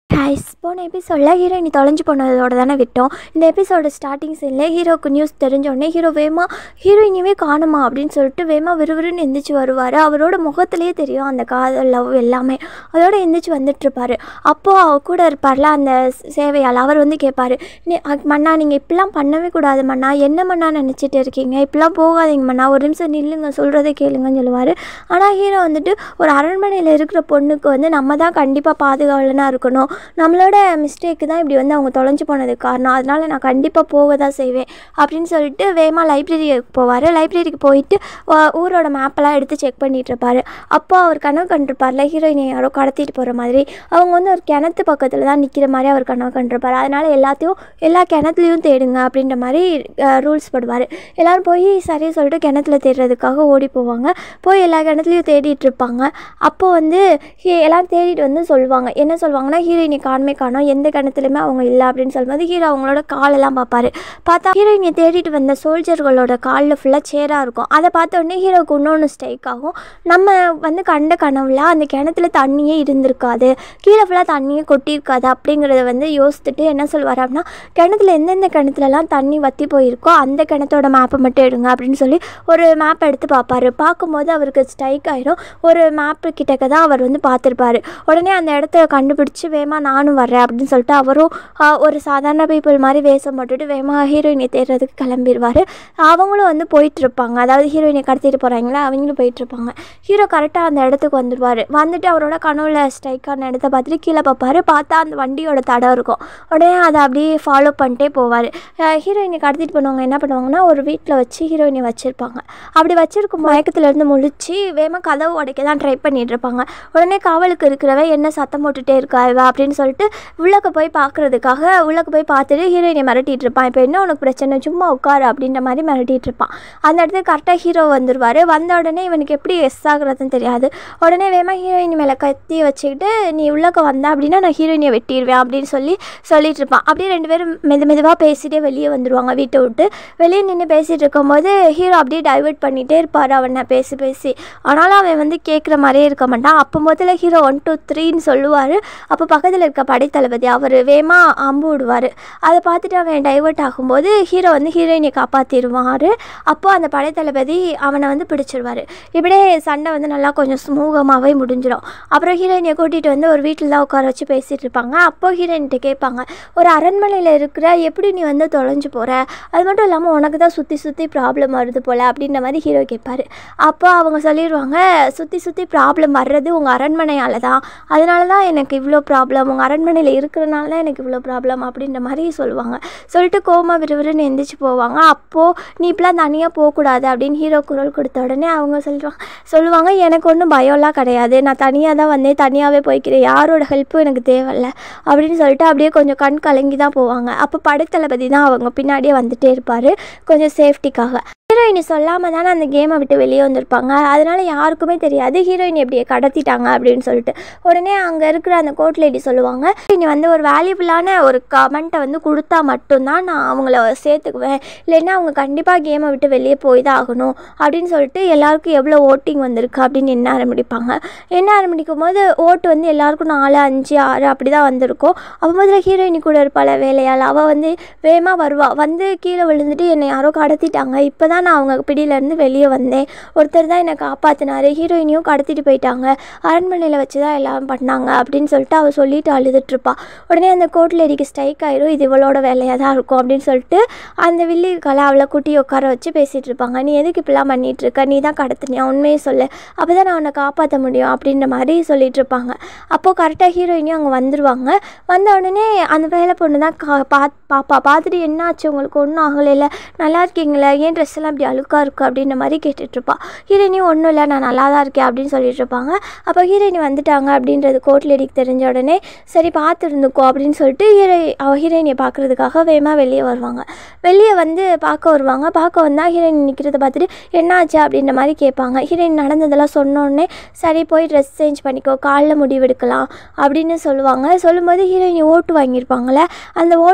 guys போன எபிசோடில் ஹீரோயினி தொலைஞ்சு போனதோட தானே விட்டோம் இந்த எபிசோட ஸ்டார்டிங் சீனில் ஹீரோக்கு நியூஸ் தெரிஞ்ச உடனே ஹீரோ வேமா ஹீரோயினியவே காணுமா அப்படின்னு சொல்லிட்டு வேமா விறுவிறுன்னு எந்திரிச்சு வருவார் அவரோட முகத்திலே தெரியும் அந்த காதல் லவ் எல்லாமே அதோட எந்திரிச்சு வந்துட்டுருப்பாரு அப்போது அவ கூட இருப்பார்ல அந்த சேவையால் அவர் வந்து கேட்பாரு நீ அ- மண்ணா நீங்கள் இப்படிலாம் பண்ணவே கூடாது மண்ணா என்ன மண்ணா நினச்சிட்டு இருக்கீங்க இப்படிலாம் போகாதீங்க மண்ணா ஒரு நிமிஷம் நில்லுங்க சொல்கிறத கேளுங்கன்னு சொல்லுவார் ஆனால் ஹீரோ வந்துட்டு ஒரு அரண்மனையில் இருக்கிற பொண்ணுக்கு வந்து நம்ம தான் கண்டிப்பாக பாதுகாவலனாக இருக்கணும் நம்மளோட மிஸ்டேக்கு தான் இப்படி வந்து அவங்க தொலைஞ்சு போனதுக்கு காரணம் அதனால் நான் கண்டிப்பாக போக தான் செய்வேன் அப்படின்னு சொல்லிட்டு வேகமாக லைப்ரரிக்கு போவார் லைப்ரரிக்கு போயிட்டு வ- ஊரோட மேப்பெல்லாம் எடுத்து செக் பண்ணிட்டு இருப்பாரு அப்போ அவர் கனவு கண்டிருப்பார்ல ஹீரோயினை யாரோ கடத்திட்டு போகிற மாதிரி அவங்க வந்து ஒரு கிணத்து பக்கத்தில் தான் நிற்கிற மாதிரி அவர் கனவு கண்டிருப்பார் அதனால் எல்லாத்தையும் எல்லா கிணத்துலையும் தேடுங்க அப்படின்ற மாதிரி ரூல்ஸ் போடுவார் எல்லாரும் போய் சரியாக சொல்லிட்டு கிணத்துல தேடுறதுக்காக ஓடி போவாங்க போய் எல்லா கிணத்துலையும் தேடிட்டு இருப்பாங்க அப்போ வந்து ஹீ- எல்லாம் தேடிட்டு வந்து சொல்லுவாங்க என்ன சொல்லுவாங்கன்னா ஹீரோயினி காணுமே காணோம் எந்த கிணத்துலையுமே அவங்க இல்லை அப்படின்னு சொல்லும்போது ஹீரோ அவங்களோட காலெல்லாம் பார்ப்பாரு பார்த்தா ஹீரோயினை தேடிட்டு வந்த சோல்ஜர்களோட காலில் ஃபுல்லாக சேராக இருக்கும் அதை பார்த்த உடனே ஹீரோக்கு இன்னொன்று ஸ்ட்ரைக் ஆகும் நம்ம வந்து கண்ட கனவுல அந்த கிணத்துல தண்ணியே இருந்திருக்காது கீழே ஃபுல்லாக தண்ணியே கொட்டியிருக்காது அப்படிங்கிறத வந்து யோசித்துட்டு என்ன சொல்வார் அப்படின்னா கிணத்துல எந்தெந்த கிணத்துலலாம் தண்ணி வற்றி போயிருக்கோ அந்த கிணத்தோட மேப்பை மட்டும் எடுங்க அப்படின்னு சொல்லி ஒரு மேப் எடுத்து பார்ப்பாரு பார்க்கும்போது அவருக்கு ஸ்ட்ரைக் ஆயிரும் ஒரு மேப்பு கிட்டக்க தான் அவர் வந்து பார்த்துருப்பாரு உடனே அந்த இடத்த கண்டுபிடிச்சி வேமா நானும் வர்றேன் அப்படின்னு சொல்லிட்டு அவரும் ஆ, ஒரு சாதாரண பீப்புள் மாதிரி வேஷம் போட்டுட்டு வேமா ஹீரோயினை தேடுறதுக்கு கிளம்பிடுவார் அவங்களும் வந்து போயிட்டு இருப்பாங்க அதாவது ஹீரோயினை கடத்திட்டு போகிறாங்களா அவங்களும் போயிட்டு இருப்பாங்க ஹீரோ கரெக்டாக அந்த இடத்துக்கு வந்துடுவார் வந்துட்டு அவரோட கனவுல ஸ்ட்ரைக் ஆன இடத்த பார்த்துட்டு கீழே பார்ப்பாரு பார்த்தா அந்த வண்டியோட தடம் இருக்கும் உடனே அதை அப்படியே ஃபாலோ பண்ணிட்டே போவார் ஹீரோயினை கடத்திட்டு போனவங்க என்ன பண்ணுவாங்கன்னா ஒரு வீட்டில் வச்சு ஹீரோயினை வச்சுருப்பாங்க அப்படி வச்சிருக்கும் மயக்கத்துலேருந்து முழிச்சு வேகமாக கதவு உடைக்க தான் ட்ரை பண்ணிட்டு இருப்பாங்க உடனே காவலுக்கு இருக்கிறவ என்ன சத்தம் போட்டுட்டே இருக்கா இவ அப்படின்னு சொல்லிட்டு உள்ளக்க போய் பார்க்கறதுக்காக உள்ளக்க போய் பார்த்துட்டு ஹீரோயினை மிரட்டிட்டு இருப்பான் இப்போ என்ன உனக்கு பிரச்சனை சும்மா உட்காரு அப்படின்ற மாதிரி மிரட்டிட்டு இருப்பான் அந்த இடத்துக்கு கரெக்டாக ஹீரோ வந்துடுவார் வந்த உடனே இவனுக்கு எப்படி எஸ் ஆகுறதுன்னு தெரியாது உடனே வேகமாக ஹீரோயின் மேலே கத்தி வச்சுக்கிட்டு நீ உள்ளக்க வந்த அப்படின்னா நான் ஹீரோயினை வெட்டிடுவேன் அப்படின்னு சொல்லி சொல்லிட்டு இருப்பான் அப்படியே ரெண்டு பேரும் மெது மெதுவாக பேசிட்டே வெளியே வந்துடுவாங்க வீட்டை விட்டு வெளியே நின்று பேசிகிட்டு இருக்கும்போது ஹீரோ அப்படியே டைவர்ட் பண்ணிகிட்டே இருப்பார் அவனை பேசி பேசி ஆனாலும் அவன் வந்து கேட்குற மாதிரியே இருக்க மாட்டான் அப்போ முதல்ல ஹீரோ ஒன் டூ த்ரீன்னு சொல்லுவார் அப்போ பக்கத்தில் இருக்க படைத்தளபதி அவர் வேமா அம்பு விடுவார் அதை பார்த்துட்டு அவன் டைவர்ட் ஆகும்போது ஹீரோ வந்து ஹீரோயினை காப்பாற்றிடுவார் அப்போ அந்த படைத்தளபதி அவனை வந்து பிடிச்சிருவார் இப்படியே சண்டை வந்து நல்லா கொஞ்சம் ஸ்மூகமாகவே முடிஞ்சிடும் அப்புறம் ஹீரோயினை கூட்டிகிட்டு வந்து ஒரு வீட்டில் தான் உட்கார வச்சு பேசிகிட்டு இருப்பாங்க அப்போ ஹீரோயின்கிட்ட கேட்பாங்க ஒரு அரண்மனையில் இருக்கிற எப்படி நீ வந்து தொலைஞ்சு போகிற அது மட்டும் இல்லாமல் உனக்கு தான் சுற்றி சுற்றி ப்ராப்ளம் வருது போல் அப்படின்ற மாதிரி ஹீரோ கேட்பாரு அப்போ அவங்க சொல்லிடுவாங்க சுற்றி சுற்றி ப்ராப்ளம் வர்றது உங்கள் அரண்மனையால் தான் அதனால தான் எனக்கு இவ்வளோ ப்ராப்ளம் உங்கள் அரண்மனையில் இருக்கிறனால தான் எனக்கு இவ்வளோ ப்ராப்ளம் அப்படின்ற மாதிரி சொல்லுவாங்க சொல்லிட்டு கோமா விறுவிறுன்னு எந்திரிச்சு போவாங்க அப்போது நீ இப்படிலாம் தனியாக போகக்கூடாது அப்படின்னு ஹீரோ குரல் கொடுத்த உடனே அவங்க சொல்லுவாங்க சொல்லுவாங்க எனக்கு ஒன்றும் பயம்லாம் கிடையாது நான் தனியாக தான் வந்தேன் தனியாகவே போய்க்கிறேன் யாரோட ஹெல்ப்பும் எனக்கு தேவையில்ல அப்படின்னு சொல்லிட்டு அப்படியே கொஞ்சம் கண் கலங்கி தான் போவாங்க அப்போ படைத்தளபதி தான் அவங்க பின்னாடியே வந்துட்டே இருப்பார் கொஞ்சம் சேஃப்டிக்காக ஹீரோயினி சொல்லாமல் தானே அந்த கேமை விட்டு வெளியே வந்திருப்பாங்க அதனால யாருக்குமே தெரியாது ஹீரோயின் எப்படியே கடத்திட்டாங்க அப்படின்னு சொல்லிட்டு உடனே அங்கே இருக்கிற அந்த கோர்ட் லேடி சொல்லுவாங்க நீ வந்து ஒரு வேல்யூபிளான ஒரு கமெண்ட்டை வந்து கொடுத்தா மட்டும்தான் நான் அவங்கள சேர்த்துக்குவேன் இல்லைன்னா அவங்க கண்டிப்பாக கேமை விட்டு வெளியே போய் தான் ஆகணும் அப்படின்னு சொல்லிட்டு எல்லாருக்கும் எவ்வளோ ஓட்டிங் வந்திருக்கு அப்படின்னு எண்ண ஆரம்பிப்பாங்க எண்ண ஆரம்பிக்கும் போது ஓட்டு வந்து எல்லாருக்கும் நாலு அஞ்சு ஆறு அப்படி தான் வந்திருக்கும் அப்போ முதல்ல ஹீரோயினி கூட இருப்பாள் வேலையால் அவள் வந்து வேகமாக வருவா வந்து கீழே விழுந்துட்டு என்னை யாரோ கடத்திட்டாங்க இப்போ தான் நான் அவங்க பிடியிலேருந்து வெளியே வந்தேன் ஒருத்தர் தான் என்னை காப்பாற்றினாரு ஹீரோயினியும் கடத்திட்டு போயிட்டாங்க அரண்மனையில் வச்சு தான் எல்லாம் பண்ணாங்க அப்படின்னு சொல்லிட்டு அவள் சொல்லிட்டு அழுதுட்ருப்பா உடனே அந்த கோர்ட் லேடிக்கு ஸ்ட்ரைக் ஆயிரும் இது இவளோட வேலையாக தான் இருக்கும் அப்படின்னு சொல்லிட்டு அந்த வில்லி இருக்கால அவளை கூட்டி உட்கார வச்சு பேசிகிட்டு இருப்பாங்க நீ எதுக்கு இப்படிலாம் பண்ணிட்டு இருக்க நீ தான் கடத்தினியா உண்மையை சொல்லு அப்போ தான் நான் உன்னை காப்பாற்ற முடியும் அப்படின்ற மாதிரி சொல்லிட்டு இருப்பாங்க அப்போது கரெக்டாக ஹீரோயினியும் அங்கே வந்துருவாங்க வந்த உடனே அந்த வேலை பொண்ணு தான் கா பாத் பாப்பா பார்த்துட்டு என்ன ஆச்சு உங்களுக்கு ஒன்றும் ஆகலைல்ல நல்லா இருக்கீங்களா ஏன் ட்ரெஸ் எல்லாம் இப்படி அழுக்காக இருக்குது அப்படின்ற மாதிரி கேட்டுட்ருப்பா ஹீரோயினியும் ஒன்றும் இல்லை நான் நல்லா தான் இருக்கேன் அப்படின்னு சொல்லிட்டு இருப்பாங்க அப்போ ஹீரோயினி வந்துட்டாங்க அப்படின்றது கோர்ட் லேடிக்கு தெரிஞ்ச உடனே சரி பார்த்து இருந்துக்கோ அப்படின்னு சொல்லிட்டு ஹீரோ அவ ஹீரோயினியை பார்க்குறதுக்காக வேகமாக வெளியே வருவாங்க வெளியே வந்து பார்க்க வருவாங்க பார்க்க வந்தால் ஹீரோயின் நிற்கிறத பார்த்துட்டு என்னாச்சு அப்படின்ற மாதிரி கேட்பாங்க ஹீரோயின் நடந்ததெல்லாம் சொன்னோடனே சரி போய் ட்ரெஸ் சேஞ்ச் பண்ணிக்கோ காலைல முடிவெடுக்கலாம் அப்படின்னு சொல்லுவாங்க சொல்லும்போது ஹீரோயினி ஓட்டு வாங்கியிருப்பாங்களே அந்த ஓட்டையும் அவங்க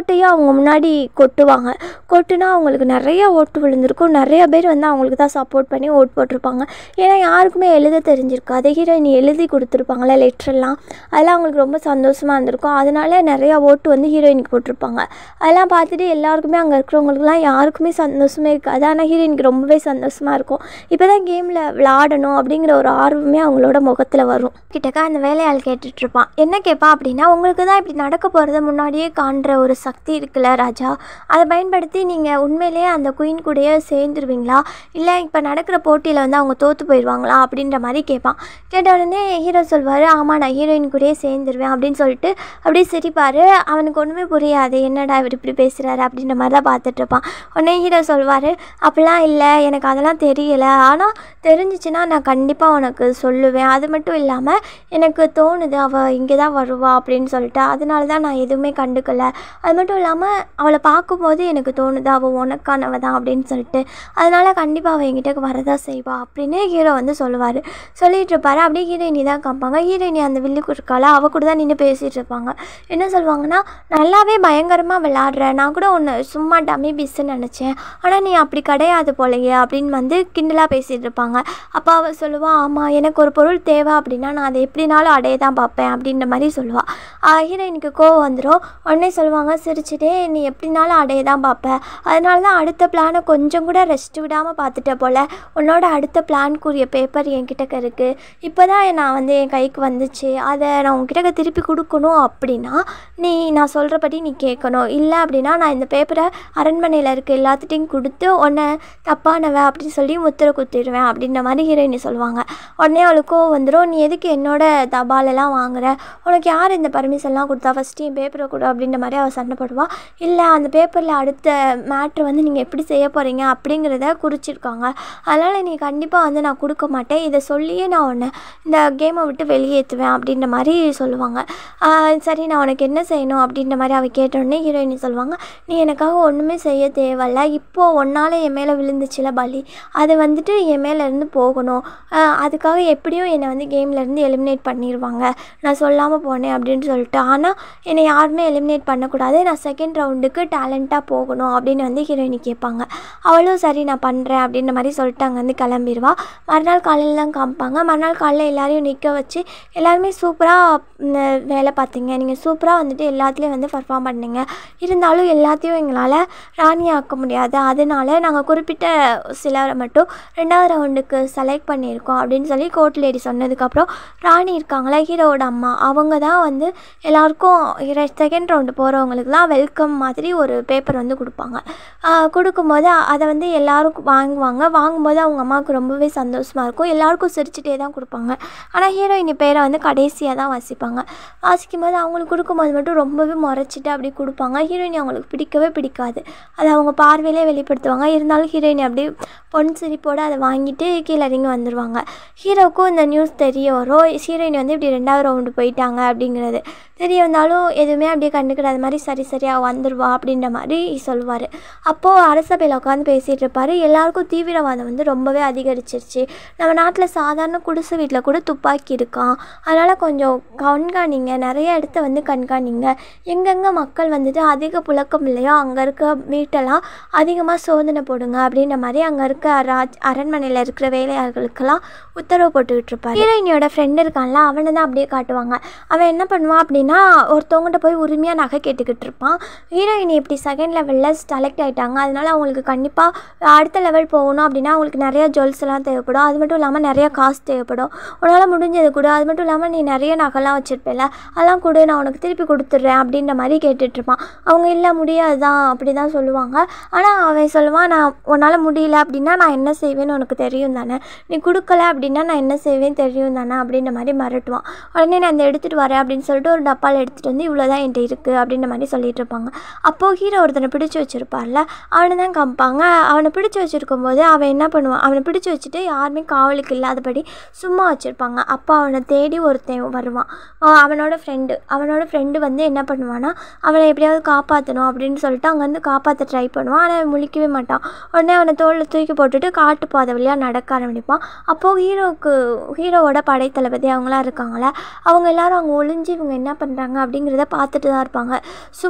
அவங்க முன்னாடி கொட்டுவாங்க கொட்டுனா அவங்களுக்கு நிறைய ஓட்டு விழுந்திருக்கும் நிறைய பேர் வந்து அவங்களுக்கு தான் சப்போர்ட் பண்ணி ஓட் போட்டிருப்பாங்க ஏன்னா யாருக்குமே எழுத தெரிஞ்சிருக்காது ஹீரோயின் எழுதி கொடுத்துருப்பாங்களே லெட்டர்லாம் அதெல்லாம் அவங்களுக்கு ரொம்ப சந்தோஷமாக இருந்திருக்கும் அதனால நிறையா ஓட்டு வந்து ஹீரோயினுக்கு போட்டிருப்பாங்க அதெல்லாம் பார்த்துட்டு எல்லாருக்குமே அங்கே இருக்கிறவங்களுக்குலாம் யாருக்குமே சந்தோஷமே இருக்காது ஆனால் ஹீரோயினுக்கு ரொம்பவே சந்தோஷமாக இருக்கும் இப்போ தான் கேமில் விளாடணும் அப்படிங்கிற ஒரு ஆர்வமே அவங்களோட முகத்தில் வரும் கிட்டக்க அந்த வேலையாள் கேட்டுட்ருப்பான் என்ன கேட்பான் அப்படின்னா உங்களுக்கு தான் இப்படி நடக்க போகிறத முன்னாடியே காண்ற ஒரு சக்தி இருக்குல்ல ராஜா அதை பயன்படுத்தி நீங்கள் உண்மையிலேயே அந்த குயின் கூடயே சேர்ந்துருவீங்களா இல்லை இப்போ நடக்கிற போட்டியில் வந்து அவங்க தோற்று போயிடுவாங்களா அப்படின்ற மாதிரி கேட்பான் கேட்ட உடனே ஹீரோ சொல்வார் ஆமாம் நான் ஹீரோயின் கூடயே சேர்ந்துருவேன் அப்படின்னு சொல்லிட்டு அப்படியே சிரிப்பார் அவனுக்கு ஒன்றுமே புரியாது என்னடா இவர் இப்படி பேசுகிறாரு அப்படின்ற மாதிரி தான் பார்த்துட்ருப்பான் உடனே ஹீரோ சொல்வார் அப்படிலாம் இல்லை எனக்கு அதெல்லாம் தெரியலை ஆனால் தெரிஞ்சிச்சுன்னா நான் கண்டிப்பாக உனக்கு சொல்லுவேன் அது மட்டும் இல்லாமல் எனக்கு தோணுது அவள் இங்கே தான் வருவா அப்படின்னு சொல்லிட்டு அதனால தான் நான் எதுவுமே கண்டுக்கல அது மட்டும் இல்லாமல் அவளை பார்க்கும்போது எனக்கு தோணுது அவள் உனக்கானவ தான் அப்படின்னு சொல்லிட்டு அதனால் கண்டிப்பாக அவள் என்கிட்ட வரதா செய்வா அப்படின்னு ஹீரோ வந்து சொல்லுவார் சொல்லிட்டு இருப்பாரு அப்படியே ஹீரோயினி தான் காமிப்பாங்க ஹீரோயினி அந்த வில்லுக்கு இருக்கால அவள் கூட தான் நின்று பேசிகிட்டு இருப்பாங்க என்ன சொல்லுவாங்கன்னா நல்லாவே பயங்கரமாக விளாடுற நான் கூட ஒன்று சும்மா டம்மி பிஸ்ன்னு நினச்சேன் ஆனால் நீ அப்படி கிடையாது போலையே அப்படின்னு வந்து கிண்டலாக பேசிகிட்டு இருப்பாங்க அப்போ அவள் சொல்லுவா ஆமாம் எனக்கு ஒரு பொருள் தேவை அப்படின்னா நான் அதை எப்படினாலும் அடைய தான் பார்ப்பேன் அப்படின்ற மாதிரி சொல்லுவாள் ஹீரோயினுக்கு கோவம் வந்துடும் உடனே சொல்லுவாங்க சிரிச்சுட்டே நீ எப்படினாலும் அடைய தான் பார்ப்பேன் அதனால தான் அடுத்த பிளானை கொஞ்சம் கூட ரெஸ்ட் விடாமல் பார்த்துட்ட போல் உன்னோட அடுத்த பிளான்க்குரிய பேப்பர் என்கிட்ட இருக்குது இப்போ தான் நான் வந்து என் கைக்கு வந்துச்சு அதை நான் உன்கிட்ட திருப்பி கொடுக்கணும் அப்படின்னா நீ நான் சொல்கிறபடி நீ கேட்கணும் இல்லை அப்படின்னா நான் இந்த பேப்பரை அரண்மனையில் இருக்க எல்லாத்துட்டையும் கொடுத்து உன்னை தப்பானவ அப்படின்னு சொல்லி முத்திரை குத்திடுவேன் அப்படின்ற மாதிரி ஹீரோயினி சொல்லுவாங்க உடனே அவளுக்கோ வந்துடும் நீ எதுக்கு என்னோட தபாலெல்லாம் வாங்குற உனக்கு யார் இந்த பர்மிஷன்லாம் கொடுத்தா ஃபஸ்ட்டு என் பேப்பரை கொடு அப்படின்ற மாதிரி அவள் சண்டை போடுவா இல்லை அந்த பேப்பரில் அடுத்த மேட்ரு வந்து நீங்கள் எப்படி செய்ய போகிறீங்க அப்படிங்கிறத குறிச்சிருக்காங்க அதனால் நீ கண்டிப்பாக வந்து நான் கொடுக்க மாட்டேன் இதை சொல்லியே நான் உன்னை இந்த கேமை விட்டு வெளியேற்றுவேன் அப்படின்ற மாதிரி சொல்லுவாங்க ஆஹ் சரி நான் உனக்கு என்ன செய்யணும் அப்படின்ற மாதிரி அவள் கேட்டோடனே ஹீரோயினி சொல்லுவாங்க நீ எனக்காக ஒன்றுமே செய்ய தேவையில்ல இப்போது ஒன்றால் என் மேலே விழுந்துச்சுல பலி அது வந்துட்டு என் மேலே இருந்து போகணும் ஆஹ் அதுக்காக எப்படியும் என்னை வந்து கேம்லேருந்து எலிமினேட் பண்ணிடுவாங்க நான் சொல்லாமல் போனேன் அப்படின்னு சொல்லிட்டு ஆனால் என்னை யாருமே எலிமினேட் பண்ணக்கூடாது நான் செகண்ட் ரவுண்டுக்கு டேலண்ட்டாக போகணும் அப்படின்னு வந்து ஹீரோயினி கேட்பாங்க அவளும் சரி நான் பண்ணுறேன் அப்படின்ற மாதிரி சொல்லிட்டு அங்கேருந்து கிளம்பிடுவா மறுநாள் காலையில் தான் காமிப்பாங்க மறுநாள் காலையில் எல்லாரையும் நிற்க வச்சு எல்லாருமே சூப்பராக வேலை பார்த்தீங்க நீங்கள் சூப்பராக வந்துட்டு எல்லாத்துலேயும் வந்து பர்ஃபார்ம் பண்ணீங்க இருந்தாலும் எல்லாத்தையும் எங்களால் ராணி ஆக்க முடியாது அதனால நாங்கள் குறிப்பிட்ட சிலரை மட்டும் ரெண்டாவது ரவுண்டுக்கு செலக்ட் பண்ணியிருக்கோம் அப்படின்னு சொல்லி கோர்ட் லேடி சொன்னதுக்கப்புறம் ராணி இருக்காங்களே ஹீரோவோட அம்மா அவங்க தான் வந்து எல்லாருக்கும் செகண்ட் ரவுண்டு போகிறவங்களுக்குலாம் வெல்கம் மாதிரி ஒரு பேப்பர் வந்து கொடுப்பாங்க ஆஹ் கொடுக்கும்போது அதை வந்து எல்லாரும் வாங்குவாங்க வாங்கும்போது அவங்க அம்மாவுக்கு ரொம்பவே சந்தோஷமாக இருக்கும் எல்லாருக்கும் சிரிச்சுட்டே தான் கொடுப்பாங்க ஆனால் ஹீரோயினி பேரை வந்து கடைசியாக தான் வாசிப்பாங்க வாசிக்கும் போது அவங்களுக்கு கொடுக்கும்போது மட்டும் ரொம்பவே முறைச்சிட்டு அப்படி கொடுப்பாங்க ஹீரோயினி அவங்களுக்கு பிடிக்கவே பிடிக்காது அது அவங்க பார்வையிலே வெளிப்படுத்துவாங்க இருந்தாலும் ஹீரோயினி அப்படியே பொன் சிரிப்போடு அதை வாங்கிட்டு கீழே இறங்கி வந்துடுவாங்க ஹீரோவுக்கும் இந்த நியூஸ் தெரிய வரும் ஹீரோயின் வந்து இப்படி ரெண்டாவது ரவுண்டு போயிட்டாங்க அப்படிங்கிறது தெரிய வந்தாலும் எதுவுமே அப்படியே கண்டுக்கிடாத மாதிரி சரி சரியாக வந்துடுவா அப்படின்ற மாதிரி சொல்லுவார் அப்போது அரசபையில் உட்காந்து பேசிகிட்டு இருப்பார் எல்லாருக்கும் தீவிரவாதம் வந்து ரொம்பவே அதிகரிச்சிருச்சு நம்ம நாட்டில் சாதாரண குடிசை வீட்டில் கூட துப்பாக்கி இருக்கான் அதனால் கொஞ்சம் கண்காணிங்க நிறைய இடத்த வந்து கண்காணிங்க எங்கெங்கே மக்கள் வந்துட்டு அதிக புழக்கம் இல்லையோ அங்கே இருக்க வீட்டெல்லாம் அதிகமாக சோதனை போடுங்க அப்படின்ற மாதிரி அங்கே இருக்க ராஜ் அரண்மனையில் இருக்கிற வேலையாள்களுக்கெல்லாம் உத்தரவு போட்டுக்கிட்டு இருப்பார் ஹீரோயினியோட ஃப்ரெண்டு இருக்கான்ல அவனை தான் அப்படியே காட்டுவாங்க அவன் என்ன பண்ணுவான் அப்படின்னா ஒருத்தவங்ககிட்ட போய் உரிமையாக நகை கேட்டுக்கிட்டு இருப்பான் ஹீரோயினி இப்படி செகண்ட் லெவலில் செலக்ட் ஆகிட்டாங்க அதனால அவங்களுக்கு கண்டிப்பாக அடுத்த லெவல் போகணும் அப்படின்னா அவங்களுக்கு நிறைய ஜுவல்ஸ் எல்லாம் தேவைப்படும் அது மட்டும் இல்லாமல் நிறைய காசு தேவைப்படும் உன்னால் முடிஞ்சது கூட அது மட்டும் இல்லாமல் நீ நிறைய நகைலாம் வச்சுருப்பேல அதெல்லாம் கொடு நான் உனக்கு திருப்பி கொடுத்துட்றேன் அப்படின்ற மாதிரி கேட்டுட்டு இருப்பான் அவங்க இல்லை முடியாது தான் அப்படி தான் சொல்லுவாங்க ஆனால் அவன் சொல்லுவான் நான் உன்னால் முடியல அப்படின்னா நான் என்ன செய்வேன்னு உனக்கு தெரியும் தானே நீ கொடுக்கல அப்படின்னா நான் என்ன செய்வேன் தெரியும் தானே அப்படின்ற மாதிரி மிரட்டுவான் உடனே நான் இந்த எடுத்துகிட்டு வரேன் அப்படின்னு சொல்லிட்டு ஒரு டப்பாவில் எடுத்துகிட்டு வந்து இவ்வளோ தான் என்கிட்ட இருக்குது அப்படின்ற மாதிரி சொல்லிட்டு இருப்பாங்க அப்போது ஹீரோ ஒருத்தனை பிடிச்சி வச்சுருப்பார்ல அவனை தான் காமிப்பாங்க அவனை பிடிச்சி வச்சுருக்கும் போது அவன் என்ன பண்ணுவான் அவனை பிடிச்சி வச்சுட்டு யாருமே காவலுக்கு இல்லாதபடி சும்மா வச்சுருப்பாங்க அப்போ அவனை தேடி ஒருத்தன் வருவான் அவன் அவனோட ஃப்ரெண்டு அவனோட ஃப்ரெண்டு வந்து என்ன பண்ணுவான்னா அவனை எப்படியாவது காப்பாற்றணும் அப்படின்னு சொல்லிட்டு அங்கேருந்து காப்பாற்ற ட்ரை பண்ணுவான் ஆனால் அவன் முழிக்கவே மாட்டான் உடனே அவனை தோளில் தூக்கி போட்டுட்டு காட்டு பாதை வழியாக நடக்க ஆரம்பிப்பான் அப்போது ஹீரோவுக்கு ஹீரோவோட படைத்தளபதி அவங்களாம் இருக்காங்களே அவங்க எல்லாரும் அங்கே ஒளிஞ்சு இவங்க என்ன பண்ணுறாங்க அப்படிங்கிறத பார்த்துட்டு தான் இருப்பாங்க சும்மா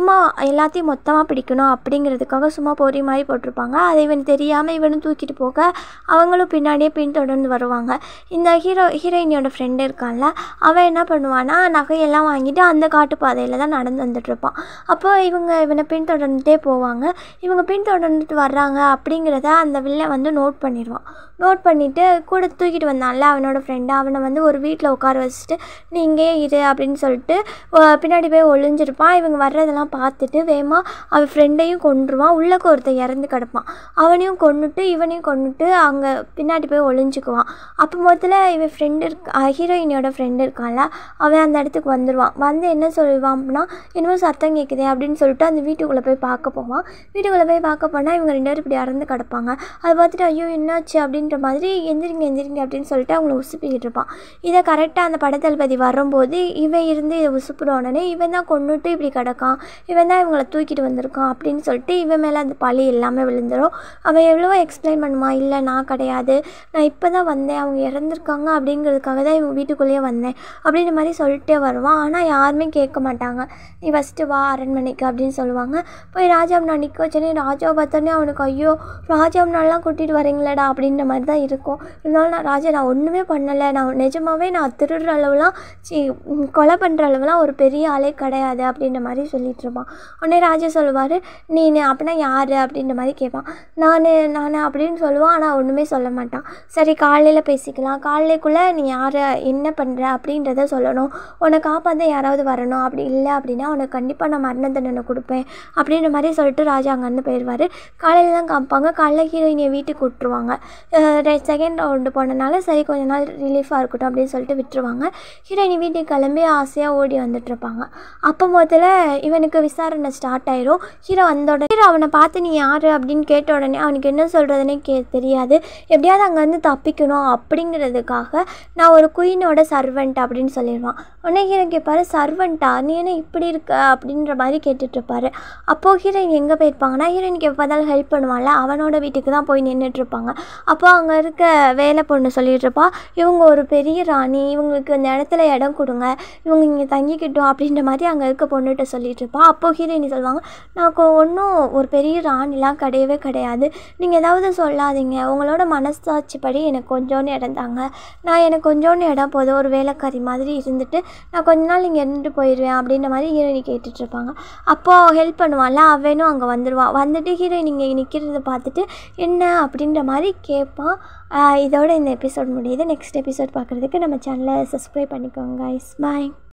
எல்லாத்தையும் மொத்தமாக பிடிக்கணும் அப்படிங்கிறதுக்காக சும்மா பொறி மாதிரி போட்டிருப்பாங்க அதை இவன் தெரியாமல் இவனும் தூக்கிட்டு போக அவங்களும் பின்னாடியே பின்தொடர்ந்து வருவாங்க இந்த ஹீரோ ஹீரோயினியோட ஃப்ரெண்டு இருக்கான்ல அவன் என்ன பண்ணுவான்னா நகையெல்லாம் வாங்கிட்டு அந்த காட்டு பாதையில் தான் நடந்து வந்துட்டுருப்பான் அப்போ இவங்க இவனை பின்தொடர்ந்துட்டே போவாங்க இவங்க பின்தொடர்ந்துட்டு வர்றாங்க அப்படிங்கிறத அந்த வில்லை வந்து நோட் பண்ணிடுவான் நோட் பண்ணிவிட்டு கூட தூக்கிட்டு வந்தான்ல அவனோட ஃப்ரெண்டு அவனை வந்து ஒரு வீட்டில் உட்கார வச்சுட்டு நீ இங்கேயே இரு அப்படின்னு சொல்லிட்டு அஹ் பின்னாடி போய் ஒளிஞ்சிருப்பான் இவங்க வர்றதெல்லாம் பார்த்துட்டு வேகமாக அவன் ஃப்ரெண்டையும் கொன்றுவான் உள்ளக்க ஒருத்தன் இறந்து கிடப்பான் அவனையும் கொன்னுட்டு இவனையும் கொன்னுட்டு அங்கே பின்னாடி போய் ஒளிஞ்சுக்குவான் அப்போ முதல்ல இவன் ஃப்ரெண்டு இருக்க ஹீரோயினியோட ஃப்ரெண்டு இருக்கான்ல அவன் அந்த இடத்துக்கு வந்துடுவான் வந்து என்ன சொல்லுவான் அப்படின்னா என்னமோ சத்தம் கேட்குதே அப்படின்னு சொல்லிட்டு அந்த வீட்டுக்குள்ளே போய் பார்க்க போவான் வீட்டுக்குள்ளே போய் பார்க்க போனால் இவங்க ரெண்டு பேரும் இப்படி இறந்து கிடப்பாங்க அதை பார்த்துட்டு ஐயோ என்னாச்சு அப்படின்ற மாதிரி எந்திரிங்க எந்திரிங்க அப்படின்னு சொல்லிட்டு அவங்கள உசுப்பிக்கிட்டு இருப்பான் இதை கரெக்டாக அந்த படத்தளபதி வரும்போது இவன் இருந்து இதை உசுப்பின உடனே இவன் தான் கொண்டுட்டு இப்படி கிடக்கான் இவன் தான் இவங்களை தூக்கிட்டு வந்திருக்கான் அப்படின்னு சொல்லிட்டு இவன் மேலே அந்த பழி எல்லாமே விழுந்துடும் அவன் எவ்வளவோ எக்ஸ்பிளைன் பண்ணுமா இல்லை நான் கிடையாது நான் இப்போ தான் வந்தேன் அவங்க இறந்துருக்காங்க அப்படிங்கிறதுக்காக தான் இவங்க வீட்டுக்குள்ளேயே வந்தேன் அப்படின்ற மாதிரி சொல்லிட்டே வருவான் ஆனால் யாருமே கேட்க மாட்டாங்க நீ ஃபஸ்ட்டு வா அரண்மனைக்கு அப்படின்னு சொல்லுவாங்க போய் ராஜாம்னா நிற்க வச்சோன்னே ராஜாவை பார்த்தோன்னே அவனுக்கு ஐயோ ராஜாம்னாலாம் கூட்டிகிட்டு வரீங்களேடா அப்படின்ற மாதிரி தான் இருக்கும் இருந்தாலும் நான் ராஜா நான் ஒன்றுமே பண்ணலை நான் நிஜமாவே நான் திருடுற அளவுலாம் சி ம், கொலை பண்ணுற அளவுலாம் ஒரு பெரிய ஆளே கிடையாது அப்படின்ற மாதிரி சொல்லிட்டு இருப்பான் உடனே ராஜா சொல்லுவார் நீ அப்படின்னா யார் அப்படின்ற மாதிரி கேட்பான் நான் நான் அப்படின்னு சொல்லுவான் ஆனால் ஒன்றுமே சொல்ல மாட்டான் சரி காலையில் பேசிக்கலாம் காலையிக்குள்ளே நீ யார் என்ன பண்ணுற அப்படின்றத சொல்லணும் உன்னை காப்பாற்ற யாராவது வரணும் அப்படி இல்லை அப்படின்னா உனக்கு கண்டிப்பாக நான் மரண தண்டனை கொடுப்பேன் அப்படின்ற மாதிரி சொல்லிட்டு ராஜா அங்கேருந்து போயிடுவார் காலையில் தான் காமிப்பாங்க காலைல ஹீரோயினியை வீட்டுக்கு விட்டுருவாங்க செகண்ட் ரவுண்டு போனனால சரி கொஞ்ச நாள் ரிலீஃபாக இருக்கட்டும் அப்படின்னு சொல்லிட்டு விட்டுருவாங்க ஹீரோயினி வீட்டுக்கு கிளம்பி ஆசையாக ஓடி வந்துட்டுருப்பாங்க அப்போ முதல்ல இவனுக்கு விசாரணை ஸ்டார்ட் ஆயிரும் ஹீரோ வந்த உடனே ஹீரோ அவனை பார்த்து நீ யார் அப்படின்னு கேட்ட உடனே அவனுக்கு என்ன சொல்கிறதுனே கே தெரியாது எப்படியாவது அங்கேருந்து தப்பிக்கணும் அப்படிங்கிறதுக்காக நான் ஒரு குயினோட சர்வெண்ட் அப்படின்னு சொல்லிடுவான் உடனே ஹீரோ கேட்பாரு சர்வெண்ட்டா நீ என்ன இப்படி இருக்க அப்படின்ற மாதிரி கேட்டுட்டு இருப்பாரு அப்போது ஹீரோயின் எங்கே போயிருப்பாங்கன்னா ஹீரோயினுக்கு எப்போ பார்த்தாலும் ஹெல்ப் பண்ணுவான்ல அவனோட வீட்டுக்கு தான் போய் நின்றுட்டு இருப்பாங்க அப்போ அங்கே இருக்க வேலை பொண்ணு சொல்லிட்டு இருப்பா இவங்க ஒரு பெரிய ராணி இவங்களுக்கு இந்த இடத்துல இடம் கொடுங்க இவங்க இங்கே தங்கிக்கிட்டோம் அப்படின்ற மாதிரி அங்கே இருக்க பொண்ணுகிட்ட சொல்லிட்டு இருப்பா அப்போ ஹீரோயினி சொல்லுவாங்க நான் ஒன்றும் ஒரு பெரிய ராணிலாம் கிடையவே கிடையாது நீங்கள் ஏதாவது சொல்லாதீங்க உங்களோட மனசாட்சிப்படி எனக்கு கொஞ்சோண்டு இடம் தாங்க நான் எனக்கு கொஞ்சோண்டு இடம் போதும் ஒரு வேலைக்காரி மாதிரி இருந்துட்டு நான் கொஞ்ச நாள் இங்கே இருந்துட்டு போயிடுவேன் அப்படின்ற மாதிரி ஹீரோயினி கேட்டுட்டு இருப்பாங்க அப்போது ஹெல்ப் பண்ணுவான்ல அவனும் அங்கே வந்துடுவான் வந்துட்டு ஹீரோயின் இங்கே நிற்கிறத பார்த்துட்டு என்ன அப்படின்ற மாதிரி கேட்பான் ஆஹ் இதோட இந்த எபிசோட் முடியுது நெக்ஸ்ட் எபிசோட் பார்க்குறதுக்கு நம்ம சேனலை சப்ஸ்கிரைப் பண்ணிக்கோங்க guys பாய்